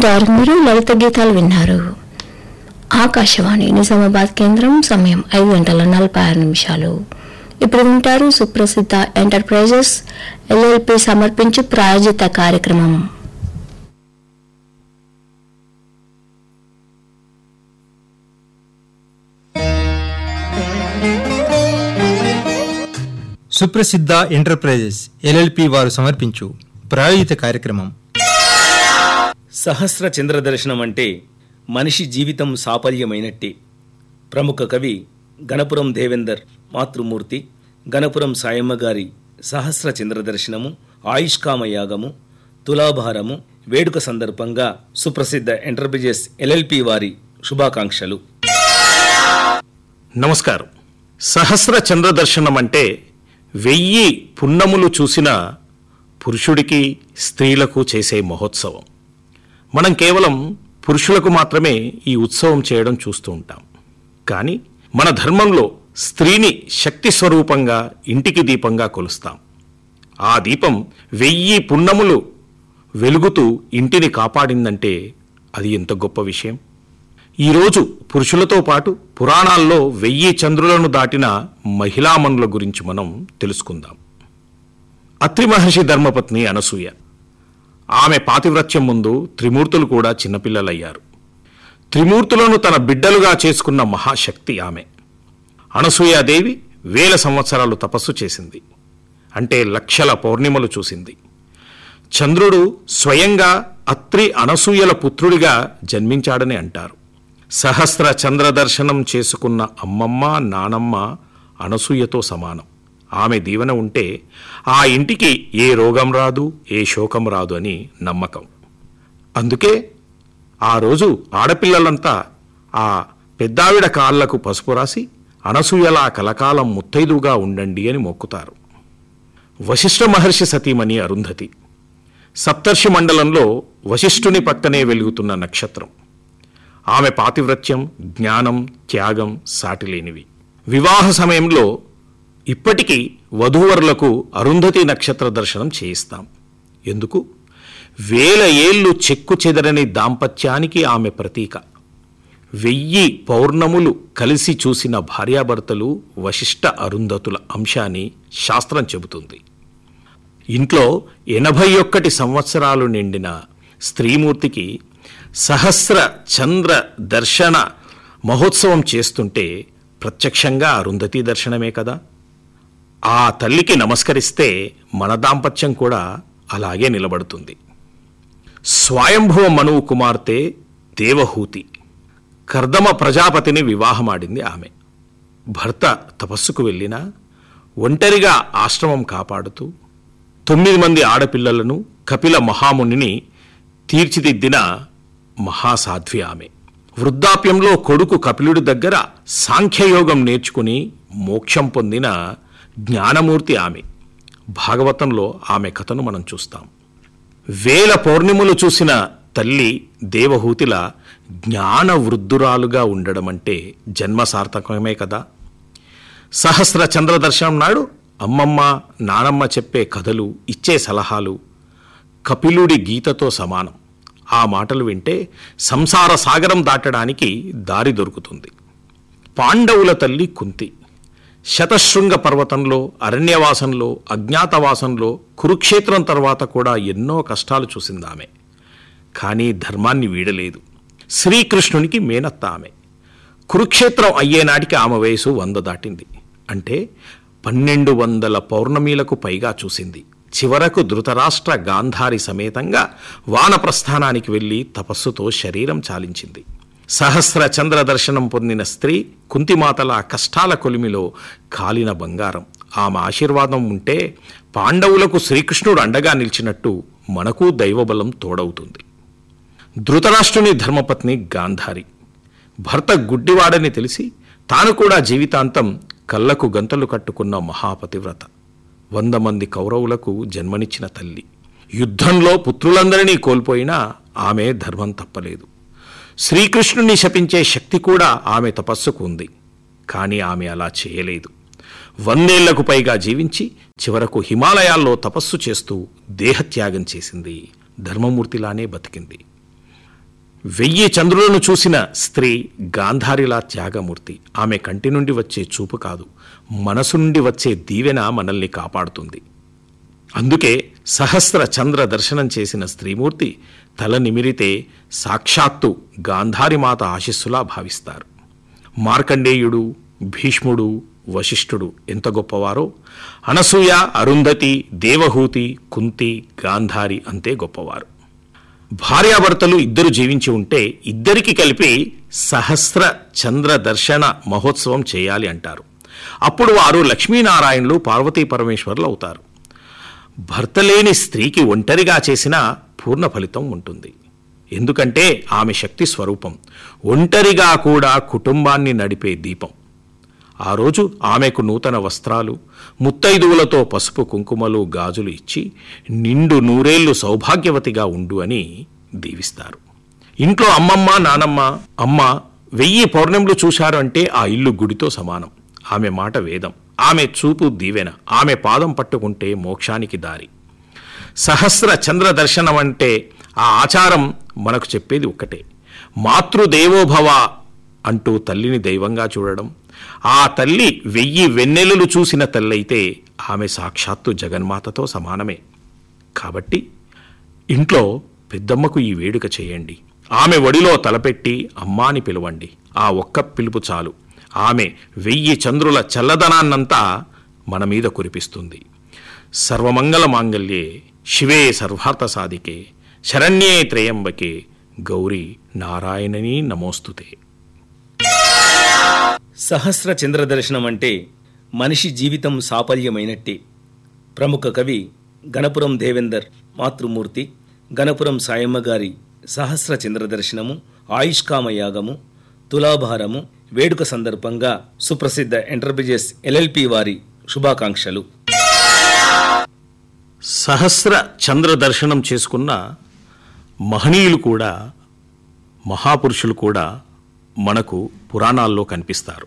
ఇంతవరకు మీరు లలిత గీతాలు విన్నారు ఆకాశవాణి నిజామాబాద్ కేంద్రం సమయం ఐదు గంటల నలభై ఆరు నిమిషాలు ఇప్పుడు వింటారు సుప్రసిద్ధ ఎంటర్ప్రైజెస్ ఎల్ఎల్పి సమర్పించు ప్రాయోజిత కార్యక్రమం సుప్రసిద్ధ ఎంటర్ప్రైజెస్ ఎల్ఎల్పి వారు సమర్పించు ప్రాయోజిత కార్యక్రమం సహస్ర చంద్ర దర్శనం అంటే మనిషి జీవితం సాఫల్యమైనట్టే ప్రముఖ కవి గణపురం దేవేందర్ మాతృమూర్తి గణపురం సాయమ్మ గారి సహస్ర చంద్ర దర్శనము ఆయుష్కామ యాగము తులాభారము వేడుక సందర్భంగా సుప్రసిద్ధ ఎంటర్ప్రైజెస్ ఎల్ఎల్పి వారి శుభాకాంక్షలు నమస్కారం సహస్ర చంద్ర దర్శనం అంటే వెయ్యి పున్నములు చూసిన పురుషుడికి స్త్రీలకు చేసే మహోత్సవం మనం కేవలం పురుషులకు మాత్రమే ఈ ఉత్సవం చేయడం చూస్తూ ఉంటాం కానీ మన ధర్మంలో స్త్రీని శక్తి స్వరూపంగా ఇంటికి దీపంగా కొలుస్తాం ఆ దీపం వెయ్యి పున్నములు వెలుగుతూ ఇంటిని కాపాడిందంటే అది ఎంత గొప్ప విషయం ఈరోజు పురుషులతో పాటు పురాణాల్లో వెయ్యి చంద్రులను దాటిన మహిళామణుల గురించి మనం తెలుసుకుందాం అత్రి మహర్షి ధర్మపత్ని అనసూయ ఆమె పాతివ్రత్యం ముందు త్రిమూర్తులు కూడా చిన్నపిల్లలయ్యారు త్రిమూర్తులను తన బిడ్డలుగా చేసుకున్న మహాశక్తి ఆమె అనసూయాదేవి వేల సంవత్సరాలు తపస్సు చేసింది అంటే లక్షల పౌర్ణిమలు చూసింది చంద్రుడు స్వయంగా అత్రి అనసూయల పుత్రుడిగా జన్మించాడని అంటారు సహస్ర చంద్ర దర్శనం చేసుకున్న అమ్మమ్మ నానమ్మ అనసూయతో సమానం ఆమె దీవెన ఉంటే ఆ ఇంటికి ఏ రోగం రాదు ఏ శోకం రాదు అని నమ్మకం అందుకే ఆ రోజు ఆడపిల్లలంతా ఆ పెద్దావిడ కాళ్లకు పసుపు రాసి అనసూయలా కలకాలం ముత్తైదుగా ఉండండి అని మొక్కుతారు వశిష్ఠ మహర్షి సతీమణి అరుంధతి సప్తర్షి మండలంలో వశిష్ఠుని పక్కనే వెలుగుతున్న నక్షత్రం ఆమె పాతివ్రత్యం జ్ఞానం త్యాగం సాటిలేనివి వివాహ సమయంలో ఇప్పటికీ వధూవరులకు అరుంధతి నక్షత్ర దర్శనం చేయిస్తాం ఎందుకు వేల ఏళ్ళు చెక్కు చెదరని దాంపత్యానికి ఆమె ప్రతీక వెయ్యి పౌర్ణములు కలిసి చూసిన భార్యాభర్తలు వశిష్ఠ అరుంధతుల అంశాన్ని శాస్త్రం చెబుతుంది ఇంట్లో ఎనభై ఒక్కటి సంవత్సరాలు నిండిన స్త్రీమూర్తికి సహస్ర చంద్ర దర్శన మహోత్సవం చేస్తుంటే ప్రత్యక్షంగా అరుంధతి దర్శనమే కదా ఆ తల్లికి నమస్కరిస్తే మన దాంపత్యం కూడా అలాగే నిలబడుతుంది స్వయంభువ మనువు కుమార్తె దేవహూతి కర్దమ ప్రజాపతిని వివాహమాడింది ఆమె భర్త తపస్సుకు వెళ్ళినా ఒంటరిగా ఆశ్రమం కాపాడుతూ తొమ్మిది మంది ఆడపిల్లలను కపిల మహామునిని తీర్చిదిద్దిన మహాసాధ్వి ఆమె వృద్ధాప్యంలో కొడుకు కపిలుడి దగ్గర సాంఖ్యయోగం నేర్చుకుని మోక్షం పొందిన జ్ఞానమూర్తి ఆమె భాగవతంలో ఆమె కథను మనం చూస్తాం వేల పౌర్ణిమలు చూసిన తల్లి దేవహూతిల జ్ఞాన వృద్ధురాలుగా ఉండడం అంటే జన్మ సార్థకమే కదా సహస్ర చంద్ర దర్శనం నాడు అమ్మమ్మ నానమ్మ చెప్పే కథలు ఇచ్చే సలహాలు కపిలుడి గీతతో సమానం ఆ మాటలు వింటే సంసార సాగరం దాటడానికి దారి దొరుకుతుంది పాండవుల తల్లి కుంతి శతశృంగ పర్వతంలో అరణ్యవాసంలో అజ్ఞాతవాసంలో కురుక్షేత్రం తర్వాత కూడా ఎన్నో కష్టాలు చూసింది ఆమె కానీ ధర్మాన్ని వీడలేదు శ్రీకృష్ణునికి మేనత్త ఆమె కురుక్షేత్రం అయ్యేనాటికి ఆమె వయసు వంద దాటింది అంటే పన్నెండు వందల పౌర్ణమిలకు పైగా చూసింది చివరకు ధృతరాష్ట్ర గాంధారి సమేతంగా వానప్రస్థానానికి వెళ్ళి తపస్సుతో శరీరం చాలించింది సహస్ర చంద్ర దర్శనం పొందిన స్త్రీ కుంతిమాతల కష్టాల కొలిమిలో కాలిన బంగారం ఆమె ఆశీర్వాదం ఉంటే పాండవులకు శ్రీకృష్ణుడు అండగా నిలిచినట్టు మనకు దైవబలం తోడవుతుంది ధృతరాష్ట్రుని ధర్మపత్ని గాంధారి భర్త గుడ్డివాడని తెలిసి తాను కూడా జీవితాంతం కళ్ళకు గంతలు కట్టుకున్న మహాపతివ్రత వంద మంది కౌరవులకు జన్మనిచ్చిన తల్లి యుద్ధంలో పుత్రులందరినీ కోల్పోయినా ఆమె ధర్మం తప్పలేదు శ్రీకృష్ణుని శపించే శక్తి కూడా ఆమె తపస్సుకు ఉంది కానీ ఆమె అలా చేయలేదు వందేళ్లకు పైగా జీవించి చివరకు హిమాలయాల్లో తపస్సు చేస్తూ దేహత్యాగం చేసింది ధర్మమూర్తిలానే బతికింది వెయ్యి చంద్రులను చూసిన స్త్రీ గాంధారిలా త్యాగమూర్తి ఆమె కంటి నుండి వచ్చే చూపు కాదు మనసు నుండి వచ్చే దీవెన మనల్ని కాపాడుతుంది అందుకే సహస్ర చంద్ర దర్శనం చేసిన స్త్రీమూర్తి తల నిమిరితే సాక్షాత్తు గాంధారిమాత ఆశిస్సులా భావిస్తారు మార్కండేయుడు భీష్ముడు వశిష్ఠుడు ఎంత గొప్పవారో అనసూయ అరుంధతి దేవహూతి కుంతి గాంధారి అంతే గొప్పవారు భార్యాభర్తలు ఇద్దరు జీవించి ఉంటే ఇద్దరికి కలిపి సహస్ర చంద్ర దర్శన మహోత్సవం చేయాలి అంటారు అప్పుడు వారు లక్ష్మీనారాయణులు పార్వతీ పరమేశ్వర్లు అవుతారు భర్త లేని స్త్రీకి ఒంటరిగా చేసిన పూర్ణ ఫలితం ఉంటుంది ఎందుకంటే ఆమె శక్తి స్వరూపం ఒంటరిగా కూడా కుటుంబాన్ని నడిపే దీపం ఆ రోజు ఆమెకు నూతన వస్త్రాలు ముత్తైదువులతో పసుపు కుంకుమలు గాజులు ఇచ్చి నిండు నూరేళ్లు సౌభాగ్యవతిగా ఉండు అని దీవిస్తారు ఇంట్లో అమ్మమ్మ నానమ్మ అమ్మ వెయ్యి పౌర్ణములు చూశారు అంటే ఆ ఇల్లు గుడితో సమానం ఆమె మాట వేదం ఆమె చూపు దీవెన ఆమె పాదం పట్టుకుంటే మోక్షానికి దారి సహస్ర చంద్ర దర్శనం అంటే ఆ ఆచారం మనకు చెప్పేది ఒక్కటే మాతృదేవోభవ అంటూ తల్లిని దైవంగా చూడడం ఆ తల్లి వెయ్యి వెన్నెలలు చూసిన తల్లైతే ఆమె సాక్షాత్తు జగన్మాతతో సమానమే కాబట్టి ఇంట్లో పెద్దమ్మకు ఈ వేడుక చేయండి ఆమె ఒడిలో తలపెట్టి అమ్మాని పిలవండి ఆ ఒక్క పిలుపు చాలు ఆమె వెయ్యి చంద్రుల చల్లదనాన్నంతా మన మీద కురిపిస్తుంది సర్వమంగళ మాంగళ్యే శివే సర్వార్థ సాధికే శరణ్యే త్రయంబకే గౌరీ నారాయణని నమోస్తుతే సహస్ర చంద్ర దర్శనం అంటే మనిషి జీవితం సాఫల్యమైనట్టే ప్రముఖ కవి గణపురం దేవేందర్ మాతృమూర్తి గణపురం సాయమ్మ గారి సహస్ర చంద్ర దర్శనము ఆయుష్కామ యాగము తులాభారము వేడుక సందర్భంగా సుప్రసిద్ధ ఎంటర్ప్రైజెస్ ఎల్ఎల్పి వారి శుభాకాంక్షలు సహస్ర చంద్ర దర్శనం చేసుకున్న మహనీయులు కూడా మహాపురుషులు కూడా మనకు పురాణాల్లో కనిపిస్తారు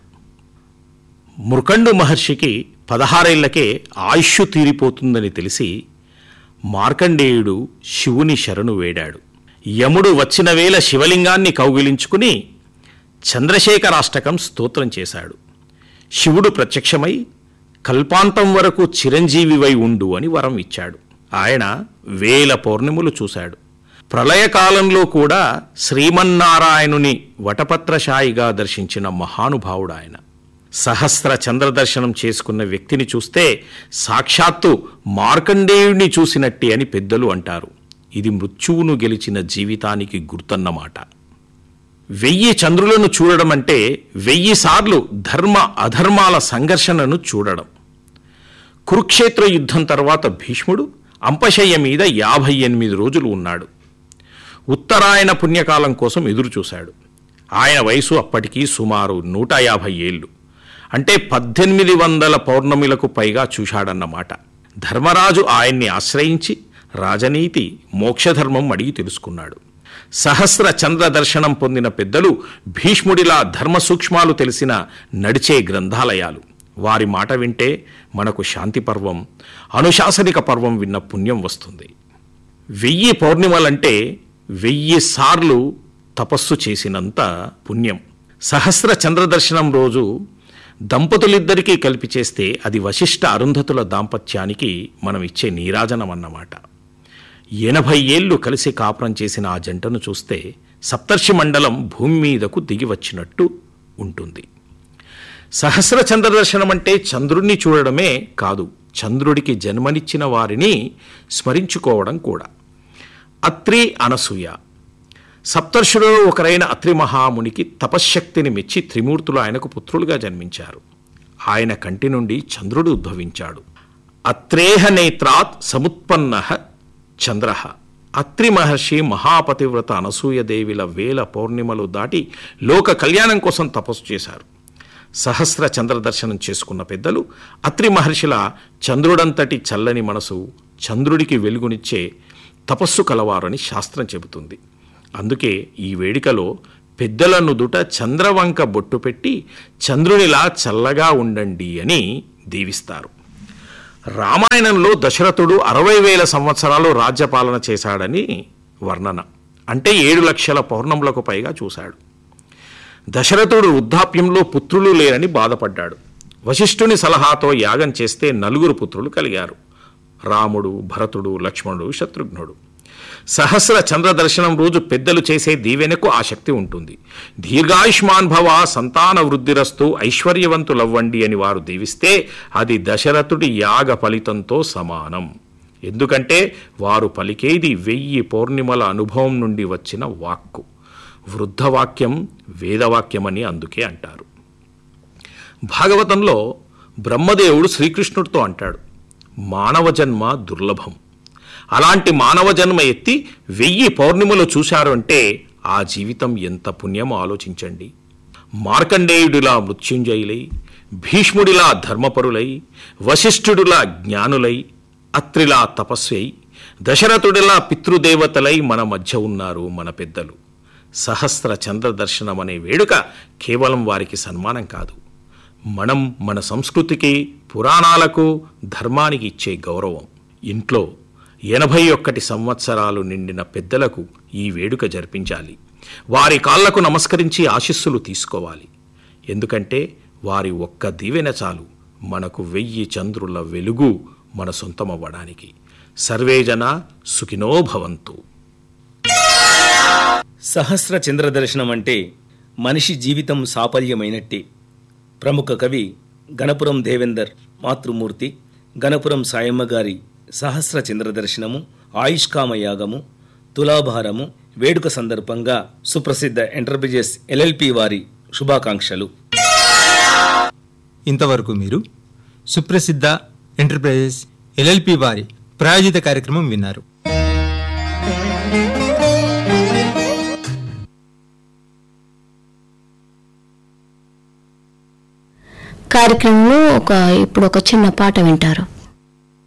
మృకండు మహర్షికి పదహారేళ్లకే ఆయుష్ తీరిపోతుందని తెలిసి మార్కండేయుడు శివుని శరణు వేడాడు యముడు వచ్చిన వేళ శివలింగాన్ని కౌగిలించుకుని చంద్రశేఖరాష్టకం స్తోత్రం చేశాడు శివుడు ప్రత్యక్షమై కల్పాంతం వరకు చిరంజీవివై ఉండు అని వరం ఇచ్చాడు ఆయన వేల పౌర్ణములు చూశాడు ప్రళయకాలంలో కూడా శ్రీమన్నారాయణుని వటపత్రశాయిగా దర్శించిన మహానుభావుడు ఆయన సహస్ర చంద్ర దర్శనం చేసుకున్న వ్యక్తిని చూస్తే సాక్షాత్తు మార్కండేయుడిని చూసినట్టే అని పెద్దలు అంటారు ఇది మృత్యువును గెలిచిన జీవితానికి గుర్తన్నమాట వెయ్యి చంద్రులను చూడడం అంటే వెయ్యి సార్లు ధర్మ అధర్మాల సంఘర్షణను చూడడం కురుక్షేత్ర యుద్ధం తర్వాత భీష్ముడు అంపశయ్య మీద యాభై ఎనిమిది రోజులు ఉన్నాడు ఉత్తరాయణ పుణ్యకాలం కోసం ఎదురు చూశాడు ఆయన వయసు అప్పటికి సుమారు నూట యాభై ఏళ్ళు అంటే పద్దెనిమిది వందల పౌర్ణమిలకు పైగా చూశాడన్నమాట ధర్మరాజు ఆయన్ని ఆశ్రయించి రాజనీతి మోక్షధర్మం అడిగి తెలుసుకున్నాడు సహస్ర చంద్ర దర్శనం పొందిన పెద్దలు భీష్ముడిలా ధర్మ సూక్ష్మాలు తెలిసిన నడిచే గ్రంథాలయాలు వారి మాట వింటే మనకు శాంతి పర్వం అనుశాసనిక పర్వం విన్న పుణ్యం వస్తుంది వెయ్యి పౌర్ణిమలంటే వెయ్యి సార్లు తపస్సు చేసినంత పుణ్యం సహస్ర చంద్ర దర్శనం రోజు దంపతులిద్దరికీ కలిపి చేస్తే అది వశిష్ఠ అరుంధతుల దాంపత్యానికి మనం ఇచ్చే నీరాజనం అన్నమాట ఎనభై ఏళ్ళు కలిసి కాపురం చేసిన ఆ జంటను చూస్తే సప్తర్షి మండలం భూమి మీదకు దిగి వచ్చినట్టు ఉంటుంది సహస్ర చంద్ర దర్శనం అంటే చంద్రుణ్ణి చూడడమే కాదు చంద్రుడికి జన్మనిచ్చిన వారిని స్మరించుకోవడం కూడా అత్రి అనసూయ సప్తర్షులలో ఒకరైన అత్రి మహామునికి తపశ్శక్తిని మెచ్చి త్రిమూర్తులు ఆయనకు పుత్రులుగా జన్మించారు ఆయన కంటి నుండి చంద్రుడు ఉద్భవించాడు అత్రేహ నేత్రాత్ సముత్పన్న చంద్ర అత్రి మహర్షి మహాపతివ్రత అనసూయదేవిల వేల పౌర్ణిమలు దాటి లోక కళ్యాణం కోసం తపస్సు చేశారు సహస్ర చంద్ర దర్శనం చేసుకున్న పెద్దలు అత్రి మహర్షిల చంద్రుడంతటి చల్లని మనసు చంద్రుడికి వెలుగునిచ్చే తపస్సు కలవారని శాస్త్రం చెబుతుంది అందుకే ఈ వేడుకలో పెద్దల నుదుట చంద్రవంక బొట్టు పెట్టి చంద్రునిలా చల్లగా ఉండండి అని దీవిస్తారు రామాయణంలో దశరథుడు అరవై వేల సంవత్సరాలు రాజ్యపాలన చేశాడని వర్ణన అంటే ఏడు లక్షల పౌర్ణములకు పైగా చూశాడు దశరథుడు వృద్ధాప్యంలో పుత్రులు లేరని బాధపడ్డాడు వశిష్ఠుని సలహాతో యాగం చేస్తే నలుగురు పుత్రులు కలిగారు రాముడు భరతుడు లక్ష్మణుడు శత్రుఘ్నుడు సహస్ర చంద్ర దర్శనం రోజు పెద్దలు చేసే దీవెనకు ఆ శక్తి ఉంటుంది దీర్ఘాయుష్మాన్ భవ సంతాన వృద్ధిరస్తు ఐశ్వర్యవంతులవ్వండి అని వారు దీవిస్తే అది దశరథుడి యాగ ఫలితంతో సమానం ఎందుకంటే వారు పలికేది వెయ్యి పౌర్ణిమల అనుభవం నుండి వచ్చిన వాక్కు వృద్ధవాక్యం వేదవాక్యమని అందుకే అంటారు భాగవతంలో బ్రహ్మదేవుడు శ్రీకృష్ణుడితో అంటాడు మానవ జన్మ దుర్లభం అలాంటి మానవ జన్మ ఎత్తి వెయ్యి పౌర్ణిమలు చూశారు అంటే ఆ జీవితం ఎంత పుణ్యమో ఆలోచించండి మార్కండేయుడిలా మృత్యుంజయులై భీష్ముడిలా ధర్మపరులై వశిష్ఠుడిలా జ్ఞానులై అత్రిలా తపస్వై దశరథుడిలా పితృదేవతలై మన మధ్య ఉన్నారు మన పెద్దలు సహస్ర చంద్ర దర్శనం అనే వేడుక కేవలం వారికి సన్మానం కాదు మనం మన సంస్కృతికి పురాణాలకు ధర్మానికి ఇచ్చే గౌరవం ఇంట్లో ఎనభై ఒక్కటి సంవత్సరాలు నిండిన పెద్దలకు ఈ వేడుక జరిపించాలి వారి కాళ్లకు నమస్కరించి ఆశీస్సులు తీసుకోవాలి ఎందుకంటే వారి ఒక్క దీవెన చాలు మనకు వెయ్యి చంద్రుల వెలుగు మన సొంతమవ్వడానికి సర్వేజన సుఖినో భవంతు సహస్ర చంద్ర దర్శనం అంటే మనిషి జీవితం సాఫల్యమైనట్టే ప్రముఖ కవి గణపురం దేవేందర్ మాతృమూర్తి గణపురం సాయమ్మ గారి సహస్ర చంద్ర దర్శనము ఆయుష్కామ యాగము తులాభారము వేడుక సందర్భంగా సుప్రసిద్ధ ఎంటర్ప్రైజెస్ ఎల్ఎల్పి వారి శుభాకాంక్షలు ఇంతవరకు మీరు సుప్రసిద్ధ ఎంటర్ప్రైజెస్ ఎల్ఎల్పి వారి ప్రాయోజిత కార్యక్రమం విన్నారు కార్యక్రమంలో ఒక ఇప్పుడు ఒక చిన్న పాట వింటారు